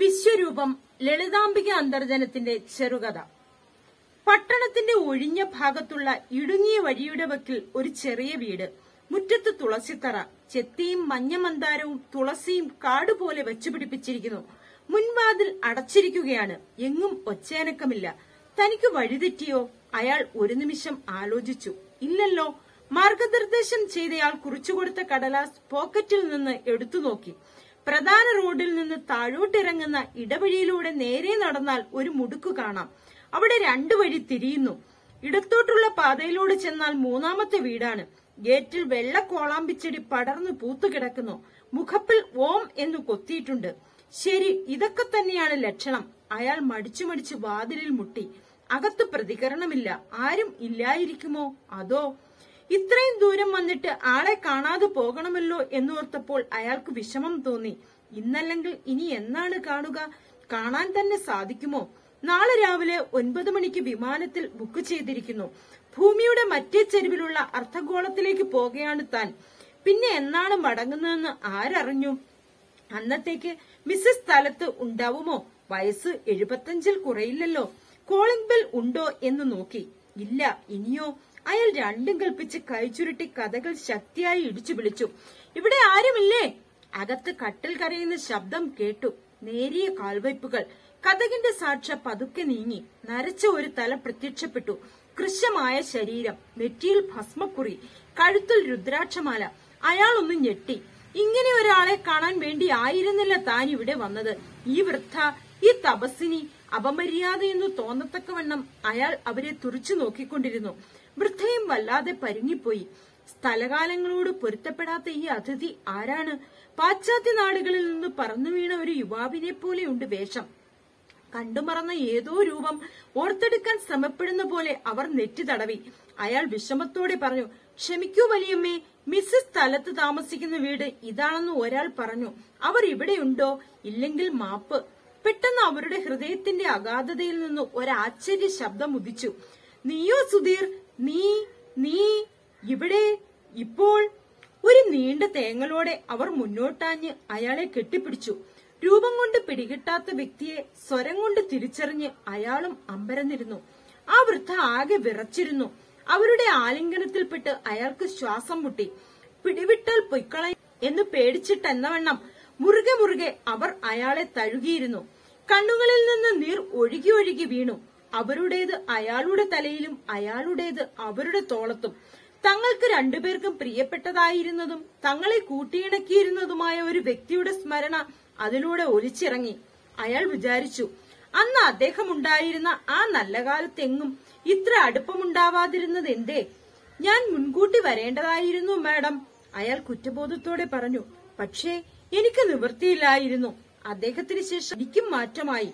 വിശ്വരൂപം ലളിതാംബിക അന്തർജനത്തിന്റെ ചെറുകഥ പട്ടണത്തിന്റെ ഒഴിഞ്ഞ ഭാഗത്തുള്ള ഇടുങ്ങിയ വഴിയുടെ വക്കിൽ ഒരു ചെറിയ വീട് മുറ്റത്ത് തുളസിത്തറ ചെത്തിയും മഞ്ഞമന്താരവും തുളസിയും കാടുപോലെ വെച്ചുപിടിപ്പിച്ചിരിക്കുന്നു മുൻവാതിൽ അടച്ചിരിക്കുകയാണ് എങ്ങും ഒച്ചയനക്കമില്ല തനിക്ക് വഴിതെറ്റിയോ അയാൾ ഒരു നിമിഷം ആലോചിച്ചു ഇല്ലല്ലോ മാർഗനിർദ്ദേശം ചെയ്തയാൾ കുറിച്ചുകൊടുത്ത കടലാസ് പോക്കറ്റിൽ നിന്ന് എടുത്തു നോക്കി പ്രധാന റോഡിൽ നിന്ന് താഴോട്ടിറങ്ങുന്ന ഇടവഴിയിലൂടെ നേരെ നടന്നാൽ ഒരു മുടുക്കു കാണാം അവിടെ രണ്ടു വഴി തിരിയുന്നു ഇടത്തോട്ടുള്ള പാതയിലൂടെ ചെന്നാൽ മൂന്നാമത്തെ വീടാണ് ഗേറ്റിൽ വെള്ള കോളാമ്പിച്ചെടി പടർന്നു പൂത്തുകിടക്കുന്നു മുഖപ്പിൽ ഓം എന്ന് കൊത്തിയിട്ടുണ്ട് ശരി ഇതൊക്കെ തന്നെയാണ് ലക്ഷണം അയാൾ മടിച്ചു മടിച്ച് വാതിലിൽ മുട്ടി അകത്ത് പ്രതികരണമില്ല ആരും ഇല്ലായിരിക്കുമോ അതോ ഇത്രയും ദൂരം വന്നിട്ട് ആളെ കാണാതെ പോകണമല്ലോ എന്നോർത്തപ്പോൾ അയാൾക്ക് വിഷമം തോന്നി ഇന്നല്ലെങ്കിൽ ഇനി എന്നാണ് കാണുക കാണാൻ തന്നെ സാധിക്കുമോ നാളെ രാവിലെ ഒൻപത് മണിക്ക് വിമാനത്തിൽ ബുക്ക് ചെയ്തിരിക്കുന്നു ഭൂമിയുടെ മറ്റേ ചെരുവിലുള്ള അർദ്ധഗോളത്തിലേക്ക് പോകുകയാണ് താൻ പിന്നെ എന്നാണ് മടങ്ങുന്നതെന്ന് ആരറിഞ്ഞു അന്നത്തേക്ക് മിസ്സസ് സ്ഥലത്ത് ഉണ്ടാവുമോ വയസ്സ് എഴുപത്തഞ്ചിൽ കുറയില്ലല്ലോ കോളിംഗ് ബെൽ ഉണ്ടോ എന്ന് നോക്കി ഇല്ല ഇനിയോ അയാൾ രണ്ടും കൽപ്പിച്ച് കൈചുരുട്ടി കഥകൾ ശക്തിയായി ഇടിച്ചു വിളിച്ചു ഇവിടെ ആരുമില്ലേ അകത്ത് കട്ടിൽ കരയുന്ന ശബ്ദം കേട്ടു നേരിയ കാൽവയ്പുകൾ കഥകിന്റെ സാക്ഷ പതുക്കെ നീങ്ങി നരച്ച ഒരു തല പ്രത്യക്ഷപ്പെട്ടു കൃശമായ ശരീരം നെറ്റിയിൽ ഭസ്മക്കുറി കഴുത്തിൽ രുദ്രാക്ഷമാല അയാളൊന്ന് ഞെട്ടി ഇങ്ങനെ ഒരാളെ കാണാൻ വേണ്ടി ആയിരുന്നില്ല താൻ ഇവിടെ വന്നത് ഈ വൃദ്ധ ഈ തപസ്സിനി അപമര്യാദയെന്നു തോന്നത്തക്കവണ്ണം അയാൾ അവരെ തുറിച്ചു നോക്കിക്കൊണ്ടിരുന്നു വൃദ്ധയും വല്ലാതെ പരിങ്ങിപ്പോയി സ്ഥലകാലങ്ങളോട് പൊരുത്തപ്പെടാത്ത ഈ അതിഥി ആരാണ് പാശ്ചാത്യ നാടുകളിൽ നിന്ന് പറന്നു വീണ ഒരു യുവാവിനെ പോലെയുണ്ട് വേഷം കണ്ടുമറന്ന ഏതോ രൂപം ഓർത്തെടുക്കാൻ ശ്രമപ്പെടുന്ന പോലെ അവർ നെറ്റി തടവി അയാൾ വിഷമത്തോടെ പറഞ്ഞു ക്ഷമിക്കൂ വലിയമ്മേ മിസ്സസ് സ്ഥലത്ത് താമസിക്കുന്ന വീട് ഇതാണെന്ന് ഒരാൾ പറഞ്ഞു അവർ ഇവിടെയുണ്ടോ ഇല്ലെങ്കിൽ മാപ്പ് പെട്ടെന്ന് അവരുടെ ഹൃദയത്തിന്റെ അഗാധതയിൽ നിന്ന് ഒരാശ്ചര്യ ശബ്ദം ഉദിച്ചു നീയോ സുധീർ നീ നീ ഇവിടെ ഇപ്പോൾ ഒരു നീണ്ട തേങ്ങലോടെ അവർ മുന്നോട്ടാഞ്ഞ് അയാളെ കെട്ടിപ്പിടിച്ചു രൂപം കൊണ്ട് പിടികിട്ടാത്ത വ്യക്തിയെ സ്വരം കൊണ്ട് തിരിച്ചറിഞ്ഞ് അയാളും അമ്പരന്നിരുന്നു ആ വൃദ്ധ ആകെ വിറച്ചിരുന്നു അവരുടെ ആലിംഗനത്തിൽപ്പെട്ട് അയാൾക്ക് ശ്വാസം മുട്ടി പിടിവിട്ടാൽ പൊയ്ക്കളയും എന്ന് പേടിച്ചിട്ടെന്നവണ്ണം മുറുകെ മുറുകെ അവർ അയാളെ തഴുകിയിരുന്നു കണ്ണുകളിൽ നിന്ന് നീർ ഒഴുകി ഒഴുകി വീണു അവരുടേത് അയാളുടെ തലയിലും അയാളുടേത് അവരുടെ തോളത്തും തങ്ങൾക്ക് രണ്ടുപേർക്കും പ്രിയപ്പെട്ടതായിരുന്നതും തങ്ങളെ കൂട്ടിയിണക്കിയിരുന്നതുമായ ഒരു വ്യക്തിയുടെ സ്മരണ അതിലൂടെ ഒലിച്ചിറങ്ങി അയാൾ വിചാരിച്ചു അന്ന് അദ്ദേഹം ഉണ്ടായിരുന്ന ആ നല്ല കാലത്തെങ്ങും ഇത്ര അടുപ്പമുണ്ടാവാതിരുന്നത് എന്തേ ഞാൻ മുൻകൂട്ടി വരേണ്ടതായിരുന്നു മാഡം അയാൾ കുറ്റബോധത്തോടെ പറഞ്ഞു പക്ഷേ എനിക്ക് നിവൃത്തിയില്ലായിരുന്നു അദ്ദേഹത്തിന് ശേഷം എനിക്കും മാറ്റമായി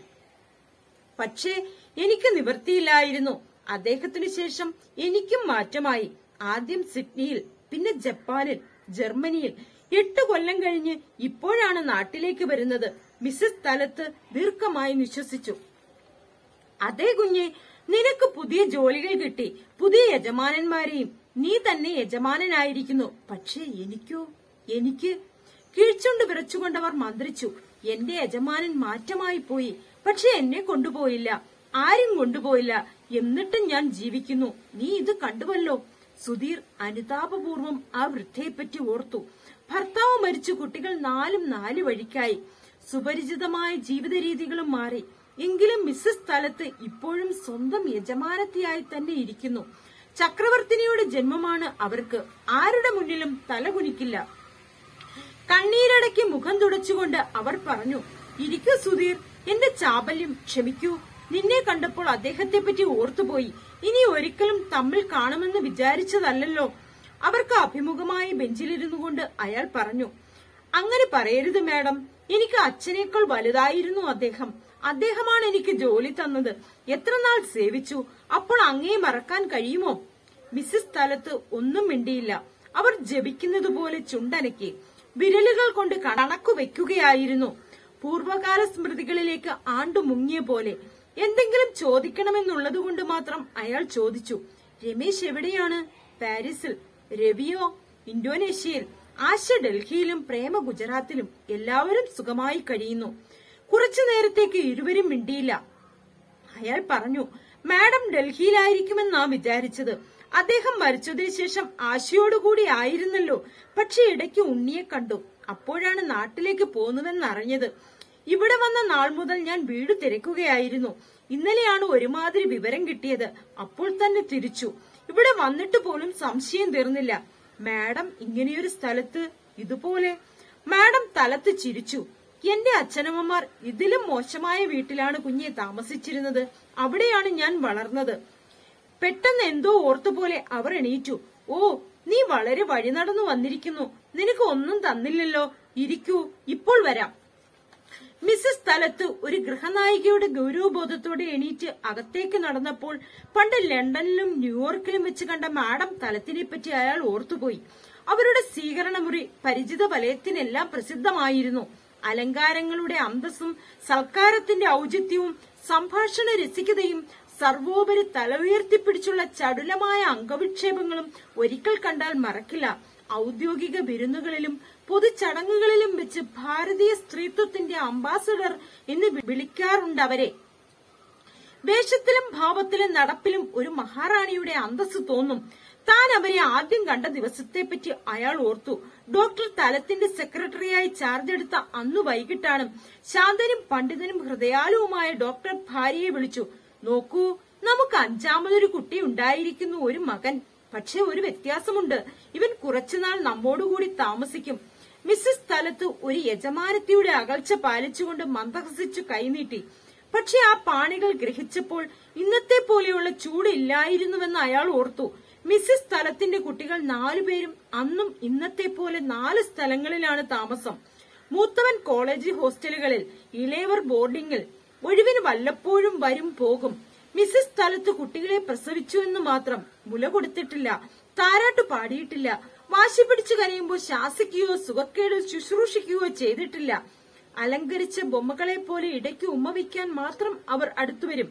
പക്ഷേ എനിക്ക് നിവൃത്തിയില്ലായിരുന്നു അദ്ദേഹത്തിനു ശേഷം എനിക്കും മാറ്റമായി ആദ്യം സിഡ്നിയിൽ പിന്നെ ജപ്പാനിൽ ജർമ്മനിയിൽ എട്ട് കൊല്ലം കഴിഞ്ഞ് ഇപ്പോഴാണ് നാട്ടിലേക്ക് വരുന്നത് മിസ്സസ് സ്ഥലത്ത് ദീർഘമായി നിശ്വസിച്ചു അതേ കുഞ്ഞെ നിനക്ക് പുതിയ ജോലികൾ കിട്ടി പുതിയ യജമാനന്മാരെയും നീ തന്നെ യജമാനനായിരിക്കുന്നു പക്ഷേ എനിക്കോ എനിക്ക് കീഴ്ച്ചുണ്ട് വിറച്ചുകൊണ്ടവർ മന്ത്രിച്ചു എന്റെ യജമാനൻ മാറ്റമായി പോയി പക്ഷെ എന്നെ കൊണ്ടുപോയില്ല ആരും കൊണ്ടുപോയില്ല എന്നിട്ടും ഞാൻ ജീവിക്കുന്നു നീ ഇത് കണ്ടുവല്ലോ സുധീർ അനുതാപപൂർവം ആ വൃദ്ധയെപ്പറ്റി ഓർത്തു ഭർത്താവ് മരിച്ചു കുട്ടികൾ നാലും നാല് വഴിക്കായി സുപരിചിതമായ ജീവിത രീതികളും മാറി എങ്കിലും മിസ്സസ് സ്ഥലത്ത് ഇപ്പോഴും സ്വന്തം യജമാനത്തിയായി തന്നെ ഇരിക്കുന്നു ചക്രവർത്തിനിയുടെ ജന്മമാണ് അവർക്ക് ആരുടെ മുന്നിലും തലകുനിക്കില്ല കണ്ണീരടക്കി മുഖം തുടച്ചുകൊണ്ട് അവർ പറഞ്ഞു ഇരിക്കൂ സുധീർ എന്റെ ചാബല്യം ക്ഷമിക്കൂ നിന്നെ കണ്ടപ്പോൾ അദ്ദേഹത്തെ പറ്റി ഓർത്തുപോയി ഇനി ഒരിക്കലും തമ്മിൽ കാണുമെന്ന് വിചാരിച്ചതല്ലല്ലോ അവർക്ക് അഭിമുഖമായി ബെഞ്ചിലിരുന്നു കൊണ്ട് അയാൾ പറഞ്ഞു അങ്ങനെ പറയരുത് മാഡം എനിക്ക് അച്ഛനേക്കാൾ വലുതായിരുന്നു അദ്ദേഹം അദ്ദേഹമാണ് എനിക്ക് ജോലി തന്നത് എത്ര നാൾ സേവിച്ചു അപ്പോൾ അങ്ങേ മറക്കാൻ കഴിയുമോ മിസ്സസ് സ്ഥലത്ത് ഒന്നും മിണ്ടിയില്ല അവർ ജപിക്കുന്നത് പോലെ ചുണ്ടനക്കി വിരലുകൾ കൊണ്ട് കണക്കു വെക്കുകയായിരുന്നു പൂർവകാല സ്മൃതികളിലേക്ക് ആണ്ടു മുങ്ങിയ പോലെ എന്തെങ്കിലും ചോദിക്കണമെന്നുള്ളതുകൊണ്ട് മാത്രം അയാൾ ചോദിച്ചു രമേശ് എവിടെയാണ് പാരീസിൽ രവിയോ ഇന്തോനേഷ്യയിൽ ആശ ഡൽഹിയിലും പ്രേമ ഗുജറാത്തിലും എല്ലാവരും സുഖമായി കഴിയുന്നു കുറച്ചു നേരത്തേക്ക് ഇരുവരും മിണ്ടിയില്ല അയാൾ പറഞ്ഞു മാഡം ഡൽഹിയിലായിരിക്കുമെന്നാ വിചാരിച്ചത് അദ്ദേഹം മരിച്ചതിനു ശേഷം ആശയോടുകൂടി ആയിരുന്നല്ലോ പക്ഷെ ഇടയ്ക്ക് ഉണ്ണിയെ കണ്ടു അപ്പോഴാണ് നാട്ടിലേക്ക് പോകുന്നതെന്നറിഞ്ഞത് ഇവിടെ വന്ന നാൾ മുതൽ ഞാൻ വീട് തിരക്കുകയായിരുന്നു ഇന്നലെയാണ് ഒരുമാതിരി വിവരം കിട്ടിയത് അപ്പോൾ തന്നെ തിരിച്ചു ഇവിടെ വന്നിട്ട് പോലും സംശയം തീർന്നില്ല മാഡം ഇങ്ങനെയൊരു സ്ഥലത്ത് ഇതുപോലെ മാഡം തലത്ത് ചിരിച്ചു എന്റെ അച്ഛനമ്മമാർ ഇതിലും മോശമായ വീട്ടിലാണ് കുഞ്ഞെ താമസിച്ചിരുന്നത് അവിടെയാണ് ഞാൻ വളർന്നത് പെട്ടെന്ന് എന്തോ ഓർത്തുപോലെ അവർ എണീറ്റു ഓ നീ വളരെ വഴി നടന്നു വന്നിരിക്കുന്നു നിനക്ക് ഒന്നും തന്നില്ലല്ലോ ഇരിക്കൂ ഇപ്പോൾ വരാം മിസ്സസ് സ്ഥലത്ത് ഒരു ഗൃഹനായികയുടെ ഗൗരവബോധത്തോടെ എണീറ്റ് അകത്തേക്ക് നടന്നപ്പോൾ പണ്ട് ലണ്ടനിലും ന്യൂയോർക്കിലും വെച്ച് കണ്ട മാഡം തലത്തിനെ പറ്റി അയാൾ ഓർത്തുപോയി അവരുടെ സ്വീകരണമുറി പരിചിത വലയത്തിനെല്ലാം പ്രസിദ്ധമായിരുന്നു അലങ്കാരങ്ങളുടെ അന്തസ്സും സൽക്കാരത്തിന്റെ ഔചിത്യവും സംഭാഷണ രസികതയും സർവോപരി തല ഉയർത്തിപ്പിടിച്ചുള്ള ചടുലമായ അംഗവിക്ഷേപങ്ങളും ഒരിക്കൽ കണ്ടാൽ മറക്കില്ല ഔദ്യോഗിക വിരുന്നുകളിലും പൊതുചടങ്ങുകളിലും വെച്ച് ഭാരതീയ സ്ത്രീത്വത്തിന്റെ അംബാസഡർ എന്ന് വിളിക്കാറുണ്ട് അവരെ വേഷത്തിലും ഭാവത്തിലും നടപ്പിലും ഒരു മഹാറാണിയുടെ അന്തസ് തോന്നും താൻ അവരെ ആദ്യം കണ്ട ദിവസത്തെപ്പറ്റി അയാൾ ഓർത്തു ഡോക്ടർ തലത്തിന്റെ സെക്രട്ടറിയായി ചാർജ് എടുത്ത അന്നു വൈകിട്ടാണ് ശാന്തനും പണ്ഡിതനും ഹൃദയാലുവുമായ ഡോക്ടർ ഭാര്യയെ വിളിച്ചു നോക്കൂ നമുക്ക് അഞ്ചാമതൊരു കുട്ടി ഉണ്ടായിരിക്കുന്നു ഒരു മകൻ പക്ഷെ ഒരു വ്യത്യാസമുണ്ട് ഇവൻ കുറച്ചുനാൾ നമ്മോടുകൂടി താമസിക്കും മിസ്സസ് സ്ഥലത്ത് ഒരു യജമാനത്തിയുടെ അകൽച്ച പാലിച്ചുകൊണ്ട് മന്ദഹസിച്ചു കൈനീട്ടി പക്ഷെ ആ പാണികൾ ഗ്രഹിച്ചപ്പോൾ ഇന്നത്തെ പോലെയുള്ള ചൂടില്ലായിരുന്നുവെന്ന് അയാൾ ഓർത്തു മിസ്സസ് സ്ഥലത്തിന്റെ കുട്ടികൾ നാലുപേരും അന്നും ഇന്നത്തെ പോലെ നാല് സ്ഥലങ്ങളിലാണ് താമസം മൂത്തവൻ കോളേജ് ഹോസ്റ്റലുകളിൽ ഇളയവർ ബോർഡിംഗിൽ ഒഴിവിന് വല്ലപ്പോഴും വരും പോകും മിസ്സസ് സ്ഥലത്ത് കുട്ടികളെ പ്രസവിച്ചു എന്ന് മാത്രം മുല കൊടുത്തിട്ടില്ല താരാട്ട് പാടിയിട്ടില്ല വാശി പിടിച്ചു കരയുമ്പോൾ ശാസിക്കുകയോ സുഖക്കേട് ശുശ്രൂഷിക്കുകയോ ചെയ്തിട്ടില്ല അലങ്കരിച്ച ബൊമ്മകളെ പോലെ ഇടയ്ക്ക് ഉമ്മ വയ്ക്കാൻ മാത്രം അവർ അടുത്തുവരും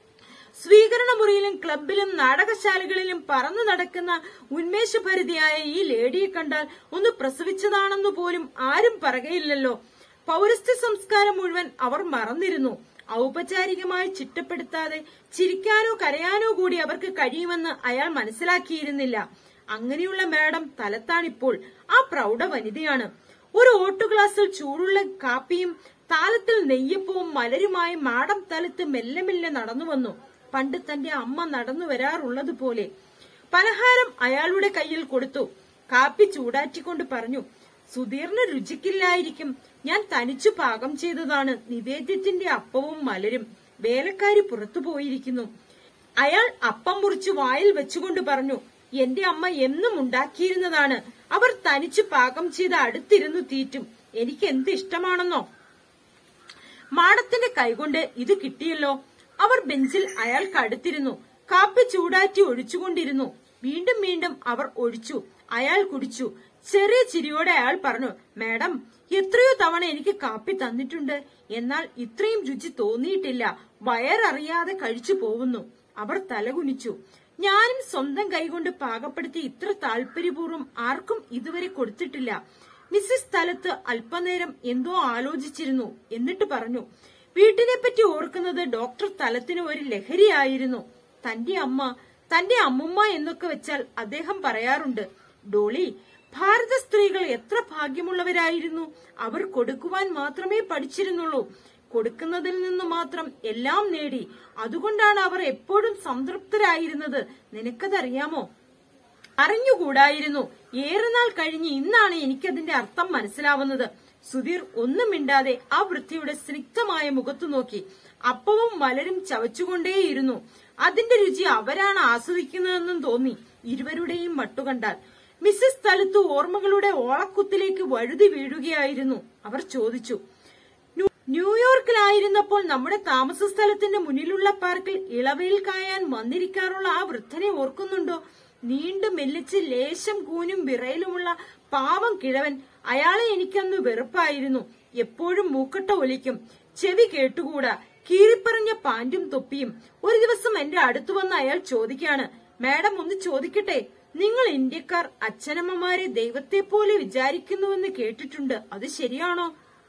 സ്വീകരണ മുറിയിലും ക്ലബിലും നാടകശാലകളിലും പറന്നു നടക്കുന്ന ഉന്മേഷഭരിതയായ ഈ ലേഡിയെ കണ്ടാൽ ഒന്ന് പ്രസവിച്ചതാണെന്നു പോലും ആരും പറകയില്ലല്ലോ പൗരസ്ത്യ സംസ്കാരം മുഴുവൻ അവർ മറന്നിരുന്നു ഔപചാരികമായി ചിട്ടപ്പെടുത്താതെ ചിരിക്കാനോ കരയാനോ കൂടി അവർക്ക് കഴിയുമെന്ന് അയാൾ മനസ്സിലാക്കിയിരുന്നില്ല അങ്ങനെയുള്ള മാഡം തലത്താണിപ്പോൾ ആ പ്രൗഢ വനിതയാണ് ഒരു ഓട്ടുഗ്ലാസ്സിൽ ചൂടുള്ള കാപ്പിയും താലത്തിൽ നെയ്യപ്പവും മലരുമായി മാഡം തലത്ത് മെല്ലെ മെല്ലെ നടന്നു വന്നു പണ്ട് തന്റെ അമ്മ നടന്നു വരാറുള്ളത് പോലെ പലഹാരം അയാളുടെ കയ്യിൽ കൊടുത്തു കാപ്പി ചൂടാറ്റിക്കൊണ്ട് പറഞ്ഞു സുധീറിന് രുചിക്കില്ലായിരിക്കും ഞാൻ തനിച്ചു പാകം ചെയ്തതാണ് നിവേദ്യത്തിന്റെ അപ്പവും മലരും വേലക്കാരി പുറത്തു പോയിരിക്കുന്നു അയാൾ അപ്പം മുറിച്ചു വായിൽ വെച്ചുകൊണ്ട് പറഞ്ഞു എന്റെ അമ്മ എന്നും ഉണ്ടാക്കിയിരുന്നതാണ് അവർ തനിച്ചു പാകം ചെയ്ത് അടുത്തിരുന്നു തീറ്റും എനിക്ക് എന്ത് ഇഷ്ടമാണെന്നോ മാടത്തിന്റെ കൈകൊണ്ട് ഇത് കിട്ടിയല്ലോ അവർ ബെഞ്ചിൽ അയാൾക്ക് അടുത്തിരുന്നു കാപ്പി ചൂടാറ്റി ഒഴിച്ചുകൊണ്ടിരുന്നു വീണ്ടും വീണ്ടും അവർ ഒഴിച്ചു അയാൾ കുടിച്ചു ചെറിയ ചിരിയോടെ അയാൾ പറഞ്ഞു മാഡം എത്രയോ തവണ എനിക്ക് കാപ്പി തന്നിട്ടുണ്ട് എന്നാൽ ഇത്രയും രുചി തോന്നിയിട്ടില്ല വയററിയാതെ കഴിച്ചു പോകുന്നു അവർ തലകുനിച്ചു ഞാനും സ്വന്തം കൈകൊണ്ട് പാകപ്പെടുത്തി ഇത്ര താല്പര്യപൂർവ്വം ആർക്കും ഇതുവരെ കൊടുത്തിട്ടില്ല മിസ്സിസ് സ്ഥലത്ത് അല്പനേരം എന്തോ ആലോചിച്ചിരുന്നു എന്നിട്ട് പറഞ്ഞു വീട്ടിനെ പറ്റി ഓർക്കുന്നത് ഡോക്ടർ തലത്തിന് ഒരു ലഹരിയായിരുന്നു തന്റെ അമ്മ തന്റെ അമ്മുമ്മ എന്നൊക്കെ വെച്ചാൽ അദ്ദേഹം പറയാറുണ്ട് ഡോളി ഭാരത സ്ത്രീകൾ എത്ര ഭാഗ്യമുള്ളവരായിരുന്നു അവർ കൊടുക്കുവാൻ മാത്രമേ പഠിച്ചിരുന്നുള്ളൂ കൊടുക്കുന്നതിൽ നിന്ന് മാത്രം എല്ലാം നേടി അതുകൊണ്ടാണ് അവർ എപ്പോഴും സംതൃപ്തരായിരുന്നത് നിനക്കതറിയാമോ അറിഞ്ഞുകൂടായിരുന്നു ഏറെ നാൾ കഴിഞ്ഞ് ഇന്നാണ് എനിക്കതിന്റെ അർത്ഥം മനസ്സിലാവുന്നത് സുധീർ ഒന്നും മിണ്ടാതെ ആ വൃത്തിയുടെ സ്നിഗ്ധമായ മുഖത്തു നോക്കി അപ്പവും മലരും ചവച്ചുകൊണ്ടേയിരുന്നു അതിന്റെ രുചി അവരാണ് ആസ്വദിക്കുന്നതെന്നും തോന്നി ഇരുവരുടെയും മട്ടുകണ്ടാൽ മിസ്സസ് സ്ഥലത്ത് ഓർമ്മകളുടെ ഓളക്കുത്തിലേക്ക് വഴുതി വീഴുകയായിരുന്നു അവർ ചോദിച്ചു ന്യൂ- ന്യൂയോർക്കിലായിരുന്നപ്പോൾ നമ്മുടെ താമസ സ്ഥലത്തിന്റെ മുന്നിലുള്ള പാർക്കിൽ ഇളവയിൽ കായാൻ വന്നിരിക്കാറുള്ള ആ വൃദ്ധനെ ഓർക്കുന്നുണ്ടോ നീണ്ടു മെല്ലിച്ച് ലേശം കൂനും വിറയലുമുള്ള പാവം കിഴവൻ അയാളെ എനിക്കന്ന് വെറുപ്പായിരുന്നു എപ്പോഴും മൂക്കട്ട ഒലിക്കും ചെവി കേട്ടുകൂടാ കീറിപ്പറഞ്ഞ പാന്റും തൊപ്പിയും ഒരു ദിവസം എന്റെ അടുത്തു വന്ന് അയാൾ ചോദിക്കാണ് മാഡം ഒന്ന് ചോദിക്കട്ടെ നിങ്ങൾ ഇന്ത്യക്കാർ അച്ഛനമ്മമാരെ ദൈവത്തെ പോലെ വിചാരിക്കുന്നുവെന്ന് കേട്ടിട്ടുണ്ട് അത് ശരിയാണോ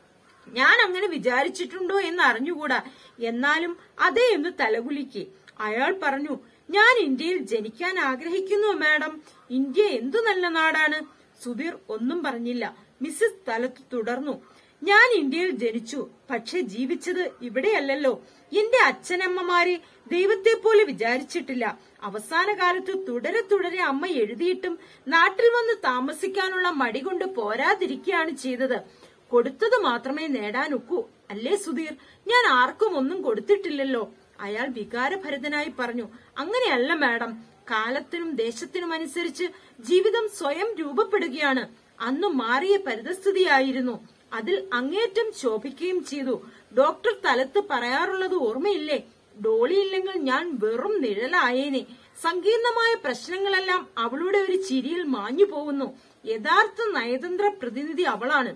ഞാൻ അങ്ങനെ വിചാരിച്ചിട്ടുണ്ടോ എന്ന് അറിഞ്ഞുകൂടാ എന്നാലും അതേ എന്ന് തലകുലിക്ക് അയാൾ പറഞ്ഞു ഞാൻ ഇന്ത്യയിൽ ജനിക്കാൻ ആഗ്രഹിക്കുന്നു മാഡം ഇന്ത്യ എന്തു നല്ല നാടാണ് സുധീർ ഒന്നും പറഞ്ഞില്ല മിസ്സിസ് തലത്ത് തുടർന്നു ഞാൻ ഇന്ത്യയിൽ ജനിച്ചു പക്ഷെ ജീവിച്ചത് ഇവിടെയല്ലല്ലോ എന്റെ അച്ഛനമ്മമാരെ ദൈവത്തെ പോലെ വിചാരിച്ചിട്ടില്ല അവസാന കാലത്ത് തുടരെ തുടരെ അമ്മ എഴുതിയിട്ടും നാട്ടിൽ വന്ന് താമസിക്കാനുള്ള മടി കൊണ്ട് പോരാതിരിക്കുകയാണ് ചെയ്തത് കൊടുത്തത് മാത്രമേ നേടാനൊക്കൂ അല്ലേ സുധീർ ഞാൻ ആർക്കും ഒന്നും കൊടുത്തിട്ടില്ലല്ലോ അയാൾ വികാരഭരിതനായി പറഞ്ഞു അങ്ങനെയല്ല മാഡം കാലത്തിനും ദേശത്തിനും അനുസരിച്ച് ജീവിതം സ്വയം രൂപപ്പെടുകയാണ് അന്ന് മാറിയ പരിതസ്ഥിതിയായിരുന്നു അതിൽ അങ്ങേറ്റം ശോഭിക്കുകയും ചെയ്തു ഡോക്ടർ തലത്ത് പറയാറുള്ളത് ഓർമ്മയില്ലേ ഡോളിയില്ലെങ്കിൽ ഞാൻ വെറും നിഴലായേനെ സങ്കീർണമായ പ്രശ്നങ്ങളെല്ലാം അവളുടെ ഒരു ചിരിയിൽ മാഞ്ഞു പോകുന്നു യഥാർത്ഥ നയതന്ത്ര പ്രതിനിധി അവളാണ്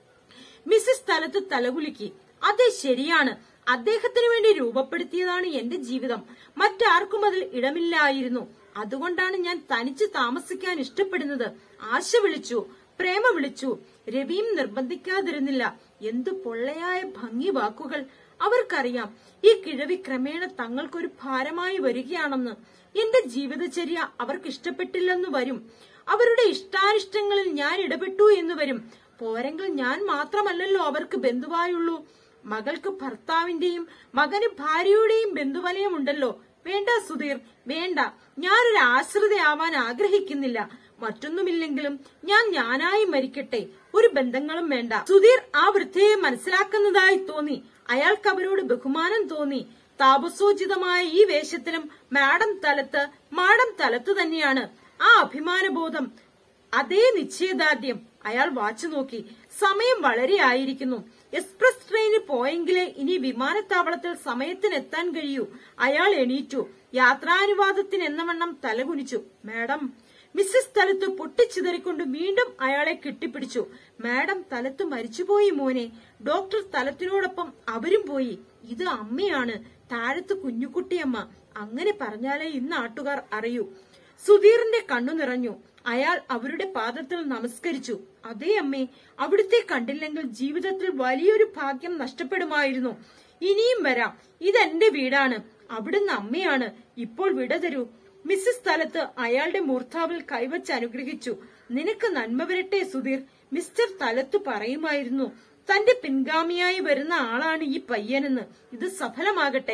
മിസ്സിസ് തലത്ത് തലകുലുക്കി അതെ ശരിയാണ് അദ്ദേഹത്തിന് വേണ്ടി രൂപപ്പെടുത്തിയതാണ് എന്റെ ജീവിതം മറ്റാർക്കും അതിൽ ഇടമില്ലായിരുന്നു അതുകൊണ്ടാണ് ഞാൻ തനിച്ച് താമസിക്കാൻ ഇഷ്ടപ്പെടുന്നത് ആശ വിളിച്ചു പ്രേമ വിളിച്ചു രവിയും നിർബന്ധിക്കാതിരുന്നില്ല എന്തു പൊള്ളയായ ഭംഗി വാക്കുകൾ അവർക്കറിയാം ഈ കിഴവി ക്രമേണ തങ്ങൾക്കൊരു ഭാരമായി വരികയാണെന്ന് എന്റെ ജീവിതചര്യ അവർക്ക് ഇഷ്ടപ്പെട്ടില്ലെന്ന് വരും അവരുടെ ഇഷ്ടാനിഷ്ടങ്ങളിൽ ഞാൻ ഇടപെട്ടു എന്ന് വരും പോരെങ്കിൽ ഞാൻ മാത്രമല്ലല്ലോ അവർക്ക് ബന്ധുവായുള്ളൂ മകൾക്ക് ഭർത്താവിന്റെയും മകന് ഭാര്യയുടെയും ബന്ധുവലയമുണ്ടല്ലോ വേണ്ട സുധീർ വേണ്ട ഞാനൊരു ആശ്രിതയാവാൻ ആഗ്രഹിക്കുന്നില്ല മറ്റൊന്നുമില്ലെങ്കിലും ഞാൻ ഞാനായി മരിക്കട്ടെ ഒരു ബന്ധങ്ങളും വേണ്ട സുധീർ ആ വൃദ്ധയെ മനസ്സിലാക്കുന്നതായി തോന്നി അയാൾക്ക് അവരോട് ബഹുമാനം തോന്നി താപസോചിതമായ ഈ വേഷത്തിലും മാഡം തലത്ത് മാഡം തലത്ത് തന്നെയാണ് ആ അഭിമാനബോധം അതേ നിശ്ചയദാർഢ്യം അയാൾ വാച്ചു നോക്കി സമയം വളരെ ആയിരിക്കുന്നു എക്സ്പ്രസ് ട്രെയിനിൽ പോയെങ്കിലേ ഇനി വിമാനത്താവളത്തിൽ സമയത്തിന് എത്താൻ കഴിയൂ അയാൾ എണീറ്റു യാത്രാനുവാദത്തിന് എന്നവണ്ണം തലകുനിച്ചു മാഡം മിസ്സസ് തലത്ത് പൊട്ടിച്ചിതറിക്കൊണ്ട് വീണ്ടും അയാളെ കെട്ടിപ്പിടിച്ചു മാഡം തലത്ത് മരിച്ചുപോയി മോനെ ഡോക്ടർ തലത്തിനോടൊപ്പം അവരും പോയി ഇത് അമ്മയാണ് താഴത്ത് കുഞ്ഞുകുട്ടിയമ്മ അങ്ങനെ പറഞ്ഞാലേ ഈ നാട്ടുകാർ അറിയൂ സുധീറിന്റെ കണ്ണു നിറഞ്ഞു അയാൾ അവരുടെ പാദത്തിൽ നമസ്കരിച്ചു അതേ അമ്മേ അവിടുത്തെ കണ്ടില്ലെങ്കിൽ ജീവിതത്തിൽ വലിയൊരു ഭാഗ്യം നഷ്ടപ്പെടുമായിരുന്നു ഇനിയും വരാം ഇതെന്റെ വീടാണ് അവിടുന്ന് അമ്മയാണ് ഇപ്പോൾ വിട തരൂ മിസ്സിസ് സ്ഥലത്ത് അയാളുടെ മൂർധാവിൽ കൈവച്ച് അനുഗ്രഹിച്ചു നിനക്ക് നന്മ വരട്ടെ സുധീർ മിസ്റ്റർ തലത്ത് പറയുമായിരുന്നു തന്റെ പിൻഗാമിയായി വരുന്ന ആളാണ് ഈ പയ്യനെന്ന് ഇത് സഫലമാകട്ടെ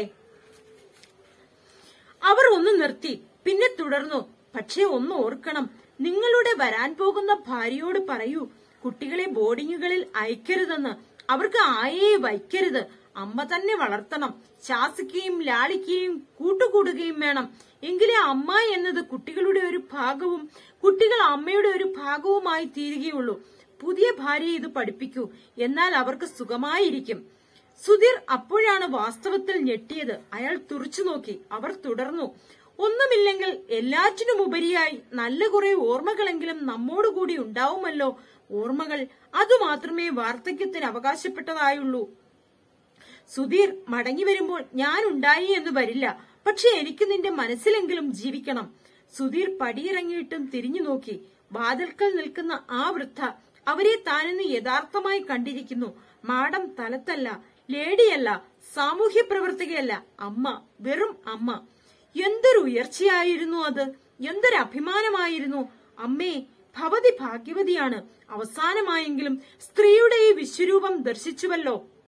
അവർ ഒന്ന് നിർത്തി പിന്നെ തുടർന്നു പക്ഷേ ഒന്ന് ഓർക്കണം നിങ്ങളുടെ വരാൻ പോകുന്ന ഭാര്യയോട് പറയൂ കുട്ടികളെ ബോർഡിങ്ങുകളിൽ അയക്കരുതെന്ന് അവർക്ക് ആയേ വയ്ക്കരുത് അമ്മ തന്നെ വളർത്തണം ശാസിക്കുകയും ലാളിക്കുകയും കൂട്ടുകൂടുകയും വേണം എങ്കിലേ അമ്മ എന്നത് കുട്ടികളുടെ ഒരു ഭാഗവും കുട്ടികൾ അമ്മയുടെ ഒരു ഭാഗവുമായി തീരുകയുള്ളൂ പുതിയ ഭാര്യയെ ഇത് പഠിപ്പിക്കൂ എന്നാൽ അവർക്ക് സുഖമായിരിക്കും സുധീർ അപ്പോഴാണ് വാസ്തവത്തിൽ ഞെട്ടിയത് അയാൾ തുറച്ചു നോക്കി അവർ തുടർന്നു ഒന്നുമില്ലെങ്കിൽ എല്ലാറ്റിനും ഉപരിയായി നല്ല കുറെ ഓർമ്മകളെങ്കിലും നമ്മോടുകൂടി ഉണ്ടാവുമല്ലോ ഓർമ്മകൾ അതുമാത്രമേ വാർദ്ധക്യത്തിന് അവകാശപ്പെട്ടതായുള്ളൂ സുധീർ മടങ്ങി വരുമ്പോൾ ഞാൻ ഉണ്ടായി എന്ന് വരില്ല പക്ഷെ എനിക്ക് നിന്റെ മനസ്സിലെങ്കിലും ജീവിക്കണം സുധീർ പടിയിറങ്ങിയിട്ടും തിരിഞ്ഞു നോക്കി വാതിൽക്കൽ നിൽക്കുന്ന ആ വൃദ്ധ അവരെ താനിന്ന് യഥാർത്ഥമായി കണ്ടിരിക്കുന്നു മാഡം തലത്തല്ല ലേഡിയല്ല സാമൂഹ്യ പ്രവർത്തകയല്ല അമ്മ വെറും അമ്മ എന്തൊരു ഉയർച്ചയായിരുന്നു അത് എന്തൊരു അഭിമാനമായിരുന്നു അമ്മേ ഭവതി ഭാഗ്യവതിയാണ് അവസാനമായെങ്കിലും സ്ത്രീയുടെ ഈ വിശ്വരൂപം ദർശിച്ചുവല്ലോ